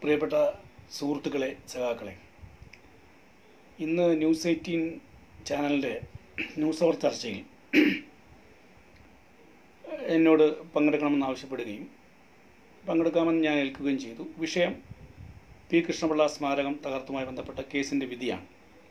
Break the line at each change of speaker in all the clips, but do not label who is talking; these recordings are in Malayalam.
പ്രിയപ്പെട്ട സുഹൃത്തുക്കളെ സഖാക്കളെ ഇന്ന് ന്യൂസ് എയ്റ്റീൻ ചാനലിൻ്റെ ന്യൂസ് അവർ ചർച്ചയിൽ എന്നോട് പങ്കെടുക്കണമെന്ന് ആവശ്യപ്പെടുകയും പങ്കെടുക്കാമെന്ന് ഞാൻ ഏൽക്കുകയും ചെയ്തു വിഷയം പി കൃഷ്ണപിള്ള സ്മാരകം തകർത്തുമായി ബന്ധപ്പെട്ട കേസിൻ്റെ വിധിയാണ്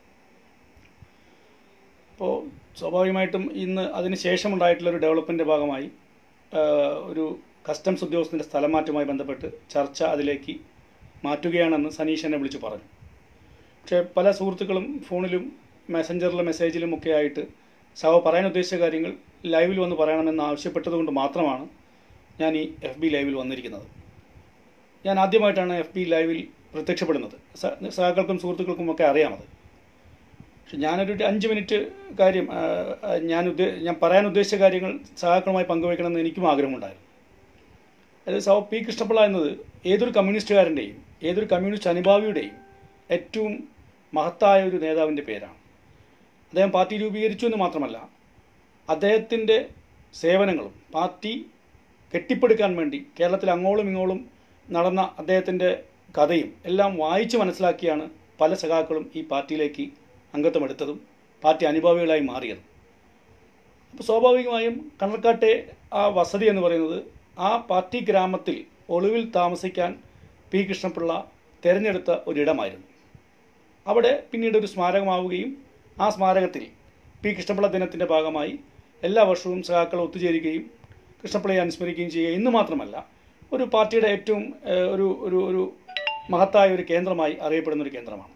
അപ്പോൾ സ്വാഭാവികമായിട്ടും ഇന്ന് അതിന് ശേഷമുണ്ടായിട്ടുള്ള ഒരു ഡെവലപ്മെൻ്റ് ഭാഗമായി ആ, ഒരു കസ്റ്റംസ് ഉദ്യോഗസ്ഥൻ്റെ സ്ഥലമാറ്റവുമായി ബന്ധപ്പെട്ട് ചർച്ച അതിലേക്ക് മാറ്റുകയാണെന്ന് സനീഷ് എന്നെ വിളിച്ചു പറഞ്ഞു പക്ഷേ പല സുഹൃത്തുക്കളും ഫോണിലും മെസ്സഞ്ചറിലും മെസ്സേജിലും ഒക്കെ ആയിട്ട് സഹ പറയാൻ ഉദ്ദേശിച്ച കാര്യങ്ങൾ ലൈവിൽ വന്ന് പറയണമെന്ന് ആവശ്യപ്പെട്ടതുകൊണ്ട് മാത്രമാണ് ഞാൻ ഈ എഫ് ബി ലൈവിൽ വന്നിരിക്കുന്നത് ഞാൻ ആദ്യമായിട്ടാണ് എഫ് ബി ലൈവിൽ പ്രത്യക്ഷപ്പെടുന്നത് സ- സഹാക്കൾക്കും സുഹൃത്തുക്കൾക്കും ഒക്കെ അറിയാമത് പക്ഷെ ഞാനൊരു അഞ്ച് മിനിറ്റ് കാര്യം ആ, ആ, ഞാൻ ഉദ്ദേ ഞാൻ പറയാൻ ഉദ്ദേശിച്ച കാര്യങ്ങൾ സഹാക്കളുമായി പങ്കുവയ്ക്കണമെന്ന് എനിക്കും ആഗ്രഹമുണ്ടായിരുന്നു അതായത് സഹ പി കൃഷ്ണപിള്ള എന്നത് ഏതൊരു കമ്മ്യൂണിസ്റ്റുകാരൻ്റെയും ഏതൊരു കമ്മ്യൂണിസ്റ്റ് അനുഭാവിയുടെയും ഏറ്റവും മഹത്തായ ഒരു നേതാവിൻ്റെ പേരാണ് അദ്ദേഹം പാർട്ടി രൂപീകരിച്ചു എന്ന് മാത്രമല്ല അദ്ദേഹത്തിൻ്റെ സേവനങ്ങളും പാർട്ടി കെട്ടിപ്പടുക്കാൻ വേണ്ടി കേരളത്തിൽ അങ്ങോളം ഇങ്ങോളം നടന്ന അദ്ദേഹത്തിൻ്റെ കഥയും എല്ലാം വായിച്ച് മനസ്സിലാക്കിയാണ് പല സഖാക്കളും ഈ പാർട്ടിയിലേക്ക് അംഗത്വമെടുത്തതും പാർട്ടി അനുഭാവികളായി മാറിയതും അപ്പോൾ സ്വാഭാവികമായും കണ്ണർക്കാട്ടെ ആ വസതി എന്ന് പറയുന്നത് ആ പാർട്ടി ഗ്രാമത്തിൽ ഒളിവിൽ താമസിക്കാൻ പി കൃഷ്ണപിള്ള തിരഞ്ഞെടുത്ത ഒരിടമായിരുന്നു അവിടെ പിന്നീട് ഒരു സ്മാരകമാവുകയും ആ സ്മാരകത്തിൽ പി കൃഷ്ണപിള്ള ദിനത്തിൻ്റെ ഭാഗമായി എല്ലാ വർഷവും സഖാക്കൾ ഒത്തുചേരുകയും കൃഷ്ണപിള്ളയെ അനുസ്മരിക്കുകയും ചെയ്യുക ഇന്ന് മാത്രമല്ല ഒരു പാർട്ടിയുടെ ഏറ്റവും ഏഹ്, ഒരു ഒരു ഒരു മഹത്തായ ഒരു കേന്ദ്രമായി അറിയപ്പെടുന്ന ഒരു കേന്ദ്രമാണ്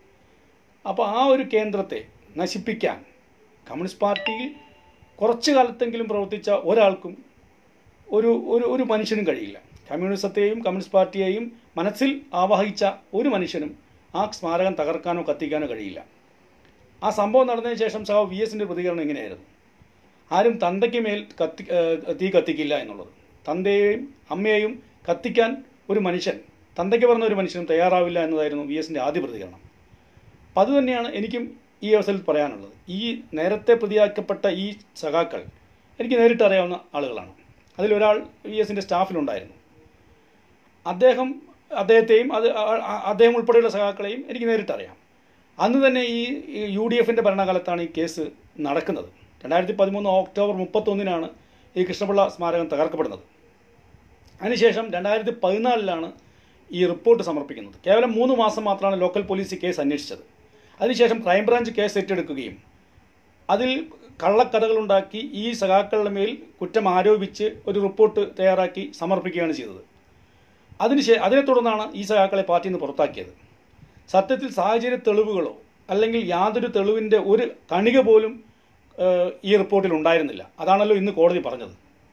അപ്പോൾ ആ ഒരു കേന്ദ്രത്തെ നശിപ്പിക്കാൻ കമ്മ്യൂണിസ്റ്റ് പാർട്ടിയിൽ കുറച്ചു കാലത്തെങ്കിലും പ്രവർത്തിച്ച ഒരാൾക്കും ഒരു ഒരു ഒരു മനുഷ്യനും കഴിയില്ല കമ്മ്യൂണിസത്തെയും കമ്മ്യൂണിസ്റ്റ് പാർട്ടിയെയും മനസ്സിൽ ആവാഹിച്ച ഒരു മനുഷ്യനും ആ സ്മാരകം തകർക്കാനോ കത്തിക്കാനോ കഴിയില്ല ആ സംഭവം നടന്നതിന് ശേഷം സഹ വി എസിൻ്റെ പ്രതികരണം ഇങ്ങനെയായിരുന്നു ആരും തന്തയ്ക്ക് മേൽ കത്തി ഏഹ് തീ കത്തിക്കില്ല എന്നുള്ളത് തന്തയെയും അമ്മയെയും കത്തിക്കാൻ ഒരു മനുഷ്യൻ തന്തയ്ക്ക് പറഞ്ഞ ഒരു മനുഷ്യനും തയ്യാറാവില്ല എന്നതായിരുന്നു വി എസിൻ്റെ ആദ്യ പ്രതികരണം അപ്പം അതുതന്നെയാണ് എനിക്കും ഈ അവസരത്തിൽ പറയാനുള്ളത് ഈ നേരത്തെ പ്രതിയാക്കപ്പെട്ട ഈ സഖാക്കൾ എനിക്ക് നേരിട്ട് അറിയാവുന്ന ആളുകളാണ് അതിലൊരാൾ വി എസിൻ്റെ സ്റ്റാഫിലുണ്ടായിരുന്നു അദ്ദേഹം അദ്ദേഹത്തെയും അത് ആ- ആ- അദ്ദേഹം ഉൾപ്പെടെയുള്ള സഖാക്കളെയും എനിക്ക് നേരിട്ടറിയാം അന്ന് തന്നെ ഈ ഈ യു ഡി എഫിൻ്റെ ഭരണകാലത്താണ് ഈ കേസ് നടക്കുന്നത് രണ്ടായിരത്തി പതിമൂന്ന് ഒക്ടോബർ മുപ്പത്തൊന്നിനാണ് ഈ കൃഷ്ണപിള്ള സ്മാരകം തകർക്കപ്പെടുന്നത് അതിനുശേഷം രണ്ടായിരത്തി പതിനാലിലാണ് ഈ റിപ്പോർട്ട് സമർപ്പിക്കുന്നത് കേവലം മൂന്ന് മാസം മാത്രമാണ് ലോക്കൽ പോലീസ് ഈ കേസ് അന്വേഷിച്ചത് അതിനുശേഷം ക്രൈംബ്രാഞ്ച് കേസ് ഏറ്റെടുക്കുകയും അതിൽ കള്ളക്കഥകളുണ്ടാക്കി ഈ സഖാക്കളുടെ മേൽ കുറ്റം ആരോപിച്ച് ഒരു റിപ്പോർട്ട് തയ്യാറാക്കി സമർപ്പിക്കുകയാണ് ചെയ്തത് അതിന് ശേ അതിനെ തുടർന്നാണ് ഈ സഖാക്കളെ പാർട്ടിയിൽ നിന്ന് പുറത്താക്കിയത് സത്യത്തിൽ സാഹചര്യ തെളിവുകളോ അല്ലെങ്കിൽ യാതൊരു തെളിവിൻ്റെ ഒരു കണിക പോലും ഏഹ്, ഈ റിപ്പോർട്ടിൽ ഉണ്ടായിരുന്നില്ല അതാണല്ലോ ഇന്ന് കോടതി പറഞ്ഞത്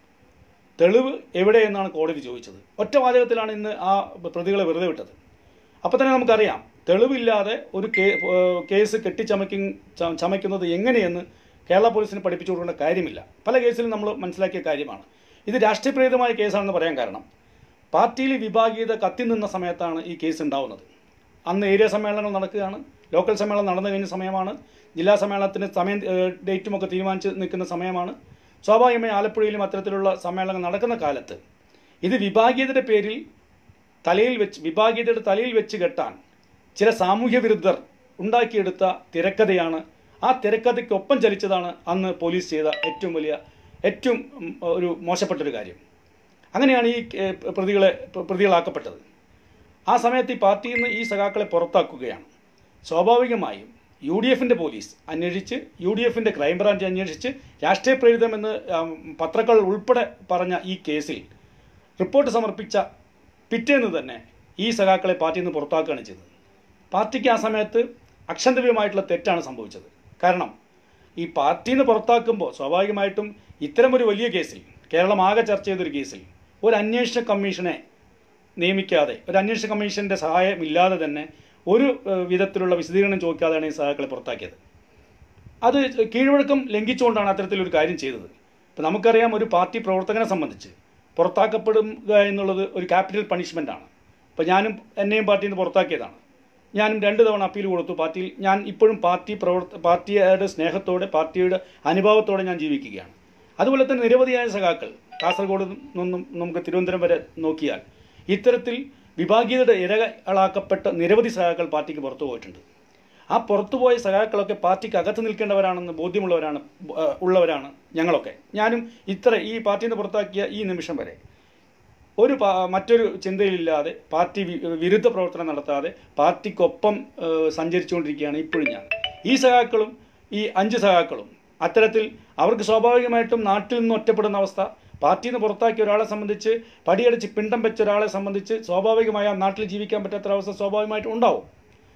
തെളിവ് എവിടെയെന്നാണ് കോടതി ചോദിച്ചത് ഒറ്റ വാചകത്തിലാണ് ഇന്ന് ആ പ്രതികളെ വെറുതെ വിട്ടത് അപ്പോൾ തന്നെ നമുക്കറിയാം തെളിവില്ലാതെ ഒരു കേ ഏഹ് കേസ് കെട്ടിച്ചമയ്ക്കും ച- ചമയ്ക്കുന്നത് എങ്ങനെയെന്ന് കേരള പോലീസിന് പഠിപ്പിച്ചു കൊടുക്കേണ്ട കാര്യമില്ല പല കേസിലും നമ്മൾ മനസ്സിലാക്കിയ കാര്യമാണ് ഇത് രാഷ്ട്രീയപ്രേരിതമായ കേസാണെന്ന് പറയാൻ കാരണം പാർട്ടിയിൽ വിഭാഗീയത കത്തി നിന്ന സമയത്താണ് ഈ കേസ് ഉണ്ടാവുന്നത് അന്ന് ഏരിയ സമ്മേളനങ്ങൾ നടക്കുകയാണ് ലോക്കൽ സമ്മേളനം നടന്നു കഴിഞ്ഞ സമയമാണ് ജില്ലാ സമ്മേളനത്തിന് സമയം ഏഹ് ഡേറ്റും ഒക്കെ തീരുമാനിച്ച് നിൽക്കുന്ന സമയമാണ് സ്വാഭാവികമായി ആലപ്പുഴയിലും അത്തരത്തിലുള്ള സമ്മേളനങ്ങൾ നടക്കുന്ന കാലത്ത് ഇത് വിഭാഗീയതയുടെ പേരിൽ തലയിൽ വെച്ച് വിഭാഗീയതയുടെ തലയിൽ വെച്ച് കെട്ടാൻ ചില സാമൂഹ്യ വിരുദ്ധർ ഉണ്ടാക്കിയെടുത്ത തിരക്കഥയാണ് ആ തിരക്കഥയ്ക്കൊപ്പം ചലിച്ചതാണ് അന്ന് പോലീസ് ചെയ്ത ഏറ്റവും വലിയ ഏറ്റവും ഉം, ഒരു മോശപ്പെട്ടൊരു കാര്യം അങ്ങനെയാണ് ഈ ഏഹ്, പ്രതികളെ പ്രതികളാക്കപ്പെട്ടത് ആ സമയത്ത് ഈ പാർട്ടിയിൽ നിന്ന് ഈ സഖാക്കളെ പുറത്താക്കുകയാണ് സ്വാഭാവികമായും യു ഡി എഫിൻ്റെ പോലീസ് അന്വേഷിച്ച് യു ഡി എഫിൻ്റെ ക്രൈംബ്രാഞ്ച് അന്വേഷിച്ച് രാഷ്ട്രീയ പ്രേരിതമെന്ന് ആം, പത്രങ്ങൾ ഉൾപ്പെടെ പറഞ്ഞ ഈ കേസിൽ റിപ്പോർട്ട് സമർപ്പിച്ച പിറ്റേന്ന് തന്നെ ഈ സഖാക്കളെ പാർട്ടിയിൽ നിന്ന് പുറത്താക്കുകയാണ് ചെയ്തത് പാർട്ടിക്ക് ആ സമയത്ത് അക്ഷന്തവ്യമായിട്ടുള്ള തെറ്റാണ് സംഭവിച്ചത് കാരണം ഈ പാർട്ടിയിൽ നിന്ന് പുറത്താക്കുമ്പോൾ സ്വാഭാവികമായിട്ടും ഇത്തരമൊരു വലിയ കേസിൽ കേരളം ആകെ ചർച്ച ചെയ്തൊരു കേസിൽ ഒരു അന്വേഷണ കമ്മീഷനെ നിയമിക്കാതെ ഒരു അന്വേഷണ കമ്മീഷന്റെ സഹായം ഇല്ലാതെ തന്നെ ഒരു ഏഹ്, വിധത്തിലുള്ള വിശദീകരണം ചോദിക്കാതെയാണ് ഈ സഹാക്കളെ പുറത്താക്കിയത് അത് കീഴ്വഴക്കം ലംഘിച്ചുകൊണ്ടാണ് അത്തരത്തിലൊരു കാര്യം ചെയ്തത് ഇപ്പം നമുക്കറിയാം ഒരു പാർട്ടി പ്രവർത്തകനെ സംബന്ധിച്ച് പുറത്താക്കപ്പെടുക എന്നുള്ളത് ഒരു ക്യാപിറ്റൽ പണിഷ്മെൻ്റ് ആണ് ഇപ്പം ഞാനും എന്നെയും പാർട്ടിയിൽ നിന്ന് പുറത്താക്കിയതാണ് ഞാനും രണ്ട് തവണ അപ്പീൽ കൊടുത്തു പാർട്ടിയിൽ ഞാൻ ഇപ്പോഴും പാർട്ടി പ്രവർത്ത പാർട്ടിയുടെ സ്നേഹത്തോടെ പാർട്ടിയുടെ അനുഭാവത്തോടെ ഞാൻ ജീവിക്കുകയാണ് അതുപോലെ തന്നെ നിരവധിയായ സഖാക്കൾ കാസർഗോഡ് നിന്നും നമുക്ക് തിരുവനന്തപുരം വരെ നോക്കിയാൽ ഇത്തരത്തിൽ വിഭാഗീയതയുടെ ഇരകളാക്കപ്പെട്ട നിരവധി സഖാക്കൾ പാർട്ടിക്ക് പുറത്തു പോയിട്ടുണ്ട് ആ പുറത്തുപോയ സഖാക്കളൊക്കെ പാർട്ടിക്ക് അകത്ത് നിൽക്കേണ്ടവരാണെന്ന് ബോധ്യമുള്ളവരാണ് ആ, ഉള്ളവരാണ് ഞങ്ങളൊക്കെ ഞാനും ഇത്ര ഈ പാർട്ടിയിൽ നിന്ന് പുറത്താക്കിയ ഈ നിമിഷം വരെ ഒരു പാ- മറ്റൊരു ചിന്തയിലില്ലാതെ പാർട്ടി വി- വിരുദ്ധ പ്രവർത്തനം നടത്താതെ പാർട്ടിക്കൊപ്പം ഏഹ്, സഞ്ചരിച്ചുകൊണ്ടിരിക്കുകയാണ് ഇപ്പോഴും ഞാൻ ഈ സഖാക്കളും ഈ അഞ്ച് സഖാക്കളും അത്തരത്തിൽ അവർക്ക് സ്വാഭാവികമായിട്ടും നാട്ടിൽ നിന്ന് ഒറ്റപ്പെടുന്ന അവസ്ഥ പാർട്ടിയിൽ നിന്ന് പുറത്താക്കിയ ഒരാളെ സംബന്ധിച്ച് പടിയടിച്ച് പിണ്ടം വെച്ച ഒരാളെ സംബന്ധിച്ച് സ്വാഭാവികമായി ആ നാട്ടിൽ ജീവിക്കാൻ പറ്റാത്തൊരവസ്ഥ സ്വാഭാവികമായിട്ടും ഉണ്ടാവും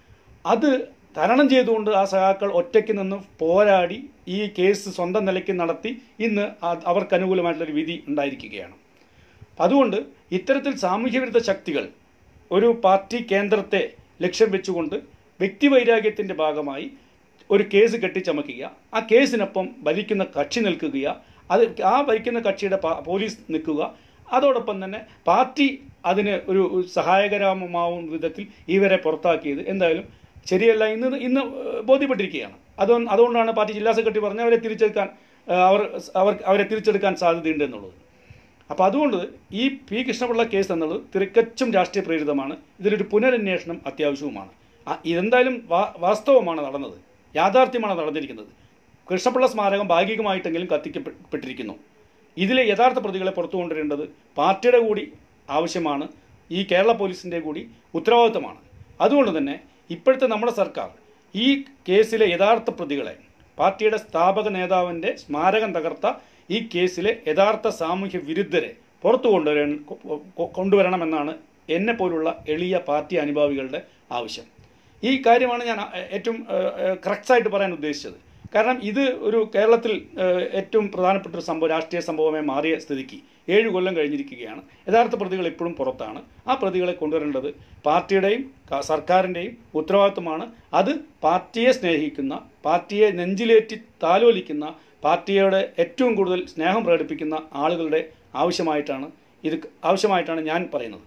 അത് തരണം ചെയ്തുകൊണ്ട് ആ സഖാക്കൾ ഒറ്റയ്ക്ക് നിന്ന് പോരാടി ഈ കേസ് സ്വന്തം നിലയ്ക്ക് നടത്തി ഇന്ന് ആ- അവർക്ക് അനുകൂലമായിട്ടുള്ളൊരു വിധി ഉണ്ടായിരിക്കുകയാണ് അതുകൊണ്ട് ഇത്തരത്തിൽ സാമൂഹ്യവിരുദ്ധ ശക്തികൾ ഒരു പാർട്ടി കേന്ദ്രത്തെ ലക്ഷ്യം വെച്ചുകൊണ്ട് വ്യക്തിവൈരാഗ്യത്തിൻ്റെ ഭാഗമായി ഒരു കേസ് കെട്ടിച്ചമക്കുക ആ കേസിനൊപ്പം ഭരിക്കുന്ന കക്ഷി നിൽക്കുക അത് ആ ഭരിക്കുന്ന കക്ഷിയുടെ പാ- പോലീസ് നിൽക്കുക അതോടൊപ്പം തന്നെ പാർട്ടി അതിന് ഒരു സഹായകരമാവും വിധത്തിൽ ഇവരെ പുറത്താക്കിയത് എന്തായാലും ശരിയല്ല ഇന്ന് ഇന്ന് ബോധ്യപ്പെട്ടിരിക്കുകയാണ് അത് അതുകൊണ്ടാണ് പാർട്ടി ജില്ലാ സെക്രട്ടറി പറഞ്ഞ് അവരെ തിരിച്ചെടുക്കാൻ ഏഹ്, അവർ അവർ അവരെ തിരിച്ചെടുക്കാൻ സാധ്യതയുണ്ട് എന്നുള്ളത് അപ്പോൾ അതുകൊണ്ട് ഈ പി കൃഷ്ണപിള്ള കേസ് എന്നുള്ളത് തിരക്കച്ചും രാഷ്ട്രീയ പ്രേരിതമാണ് ഇതിലൊരു പുനരന്വേഷണം അത്യാവശ്യവുമാണ് ആ, ഇതെന്തായാലും വാ- വാസ്തവമാണ് നടന്നത് യാഥാർത്ഥ്യമാണ് നടന്നിരിക്കുന്നത് കൃഷ്ണപിള്ള സ്മാരകം ഭാഗികമായിട്ടെങ്കിലും കത്തിക്കപ്പെട്ടിരിക്കുന്നു ഇതിലെ യഥാർത്ഥ പ്രതികളെ പുറത്തു കൊണ്ടുവരേണ്ടത് പാർട്ടിയുടെ കൂടി ആവശ്യമാണ് ഈ കേരള പോലീസിൻ്റെ കൂടി ഉത്തരവാദിത്തമാണ് അതുകൊണ്ട് തന്നെ ഇപ്പോഴത്തെ നമ്മുടെ സർക്കാർ ഈ കേസിലെ യഥാർത്ഥ പ്രതികളെ പാർട്ടിയുടെ സ്ഥാപക നേതാവിൻ്റെ സ്മാരകം തകർത്ത ഈ കേസിലെ യഥാർത്ഥ സാമൂഹ്യ വിരുദ്ധരെ പുറത്തു കൊണ്ടുവരാൻ കൊ- കൊ- കൊണ്ടുവരണമെന്നാണ് എന്നെ പോലുള്ള എളിയ പാർട്ടി അനുഭാവികളുടെ ആവശ്യം ഈ കാര്യമാണ് ഞാൻ അ- ഏറ്റവും കറക്റ്റായിട്ട് പറയാൻ ഉദ്ദേശിച്ചത് കാരണം ഇത് ഒരു കേരളത്തിൽ ഏഹ്, ഏറ്റവും പ്രധാനപ്പെട്ട ഒരു സംഭവം രാഷ്ട്രീയ സംഭവമായി മാറിയ സ്ഥിതിക്ക് ഏഴ് കൊല്ലം കഴിഞ്ഞിരിക്കുകയാണ് യഥാർത്ഥ പ്രതികൾ ഇപ്പോഴും പുറത്താണ് ആ പ്രതികളെ കൊണ്ടുവരേണ്ടത് പാർട്ടിയുടെയും ക- സർക്കാരിൻ്റെയും ഉത്തരവാദിത്വമാണ് അത് പാർട്ടിയെ സ്നേഹിക്കുന്ന പാർട്ടിയെ നെഞ്ചിലേറ്റി താലോലിക്കുന്ന പാർട്ടിയോട് ഏറ്റവും കൂടുതൽ സ്നേഹം പ്രകടിപ്പിക്കുന്ന ആളുകളുടെ ആവശ്യമായിട്ടാണ് ഇത് ആവശ്യമായിട്ടാണ് ഞാൻ പറയുന്നത്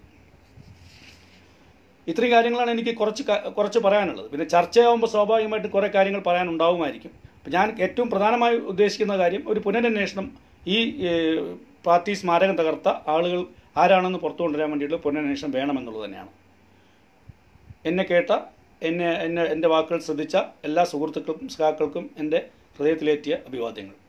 ഇത്രയും കാര്യങ്ങളാണ് എനിക്ക് കുറച്ച് ക- കുറച്ച് പറയാനുള്ളത് പിന്നെ ചർച്ചയാകുമ്പോൾ സ്വാഭാവികമായിട്ട് കുറേ കാര്യങ്ങൾ പറയാനുണ്ടാവുമായിരിക്കും അപ്പം ഞാൻ ഏറ്റവും പ്രധാനമായി ഉദ്ദേശിക്കുന്ന കാര്യം ഒരു പുനരന്വേഷണം ഈ ഏഹ്, പാർട്ടി സ്മാരകം തകർത്ത ആളുകൾ ആരാണെന്ന് പുറത്തു കൊണ്ടുവരാൻ വേണ്ടിയിട്ടുള്ള പുനരന്വേഷണം വേണമെന്നുള്ളത് തന്നെയാണ് എന്നെ കേട്ട എന്നെ എന്നെ എൻ്റെ വാക്കുകൾ ശ്രദ്ധിച്ച എല്ലാ സുഹൃത്തുക്കൾക്കും സഖാക്കൾക്കും എൻ്റെ ഹൃദയത്തിലേറ്റിയ അഭിവാദ്യങ്ങൾ